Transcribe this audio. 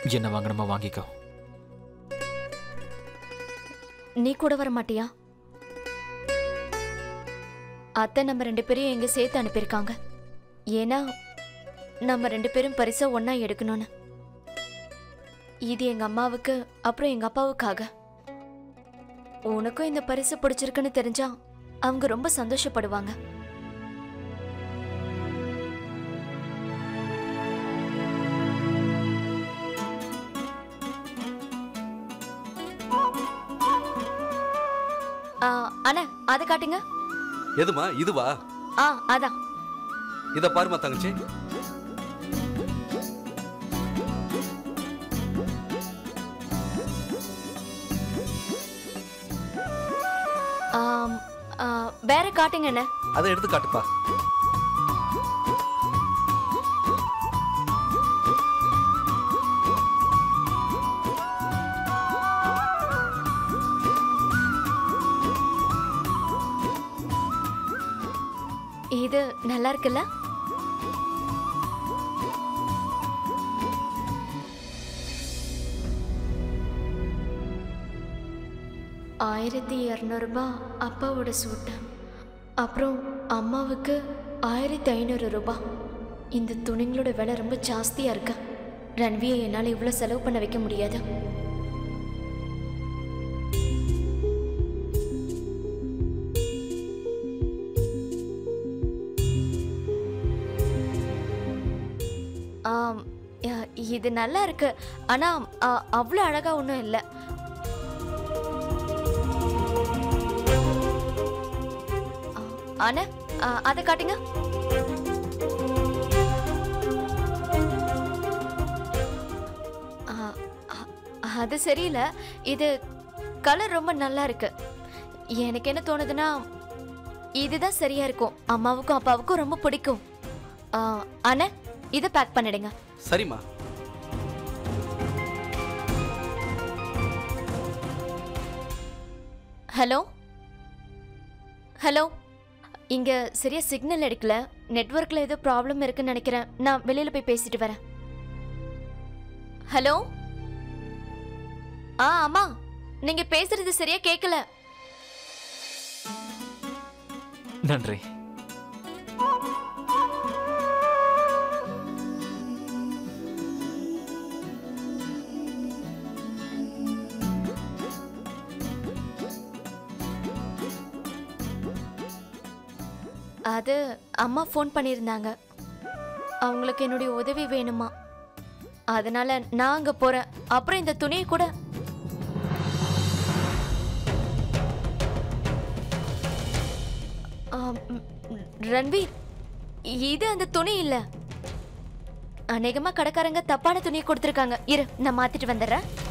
என்ன வாங்கணுமா வாங்கிக்கோ நீ கூட வர மாட்டியா அத்தை நம்ம ரெண்டு பேரையும் எங்க சேர்த்து அனுப்பியிருக்காங்க ஏன்னா நம்ம ரெண்டு பேரும் பரிசா ஒண்ணா எடுக்கணும்னு இது எங்க அம்மாவுக்கு அப்புறம் எங்க அப்பாவுக்காக உனக்கும் இந்த பரிசு பிடிச்சிருக்குன்னு தெரிஞ்சா அவங்க ரொம்ப சந்தோஷப்படுவாங்க ஆ, அண்ணா அதை காட்டுங்க எதுமா இதுவா ஆ அதான் இத பாருமா தங்கச்சி ஆம், ஆ, வேற காட்டுங்க அண்ணா அதை எடுத்து காட்டுப்பா இது நல்லா இருக்குல்ல ஆயிரத்தி இரநூறுபா அப்பாவோட சூட்டு அப்புறம் அம்மாவுக்கு ஆயிரத்தி ஐநூறு ரூபாய் இந்த துணிங்களோட விலை ரொம்ப ஜாஸ்தியாக இருக்கு ரன்வியை என்னால் இவ்வளோ செலவு பண்ண வைக்க முடியாது ஆம், யா- இது நல்லா இருக்கு ஆனா அ- அவ்வளோ அழகா ஒன்றும் இல்லை ஆனா அதை காட்டுங்க ஆ, அ- அது சரியில்லை இது கலர் ரொம்ப நல்லா இருக்கு எனக்கு என்ன தோணுதுன்னா இதுதான் சரியா இருக்கும் அம்மாவுக்கும் அப்பாவுக்கும் ரொம்ப பிடிக்கும் ஆ, அண்ணா இதை பேக் பண்ணிடுங்க சரிம்மா ஹலோ ஹலோ இங்க சரியா சிக்னல் எடுக்கல நெட்வொர்க்ல ஏதோ ப்ராப்ளம் இருக்குன்னு நினைக்கிறேன் நான் வெளியில போய் பேசிட்டு வரேன் ஹலோ ஆ அம்மா நீங்க பேசுறது சரியா கேட்கல நன்றி அது அம்மா ஃபோன் பண்ணியிருந்தாங்க அவங்களுக்கு என்னுடைய உதவி வேணுமா அதனால நான் அங்க போறேன் அப்புறம் இந்த துணியை கூட ஆம், ம், ம், ரன்வீர் இது அந்த துணி இல்ல அநேகமா கடைக்காரங்க தப்பான துணியை கொடுத்துருக்காங்க இரு நான் மாத்திட்டு வந்துடுறேன்